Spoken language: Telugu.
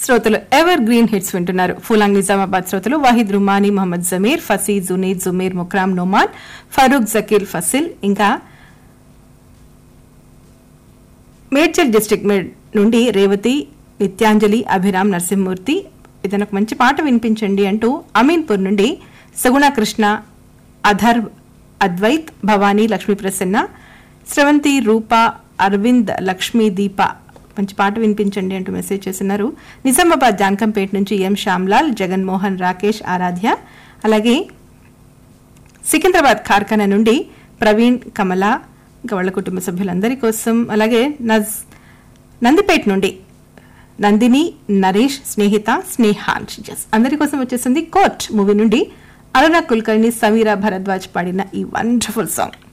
శ్రోతలు ఎవర్ గ్రీన్ హిట్స్ వింటున్నారు ఫులాంగ్ నిజామాబాద్ శ్రోతలు వాహిద్ రుమానీ మొహమ్మద్ జమీర్ ఫసీ జునీద్ జుమీర్ ముక్రామ్ నోమాన్ ఫరూక్ జకీల్ ఫసిల్ ఇంకా మేడ్చల్ డిస్ట్రిక్ట్ మేడ్ నుండి రేవతి నిత్యాంజలి అభిరామ్ నరసింహమూర్తి ఏదైనా ఒక మంచి పాట వినిపించండి అంటూ అమీన్పూర్ నుండి సగుణ కృష్ణ అధర్ అద్వైత్ భవానీ లక్ష్మీ ప్రసన్న స్రవంతి రూప అరవింద్ లక్ష్మీ దీప మంచి పాట వినిపించండి అంటూ మెసేజ్ చేస్తున్నారు నిజామాబాద్ జాన్కంపేట నుంచి ఎం శ్యామ్లాల్ జగన్మోహన్ రాకేష్ ఆరాధ్య అలాగే సికింద్రాబాద్ కార్ఖానా నుండి ప్రవీణ్ కమల ఇంకా వాళ్ళ కుటుంబ సభ్యులందరి కోసం అలాగే నజ్ నందిపేట నుండి నందిని నరేష్ స్నేహిత స్నేహాన్ జస్ అందరి కోసం వచ్చేసింది కోట్ మూవీ నుండి అనురాగ్ కుల్కర్ణి సమీరా భరద్వాజ్ పాడిన ఈ వండర్ఫుల్ సాంగ్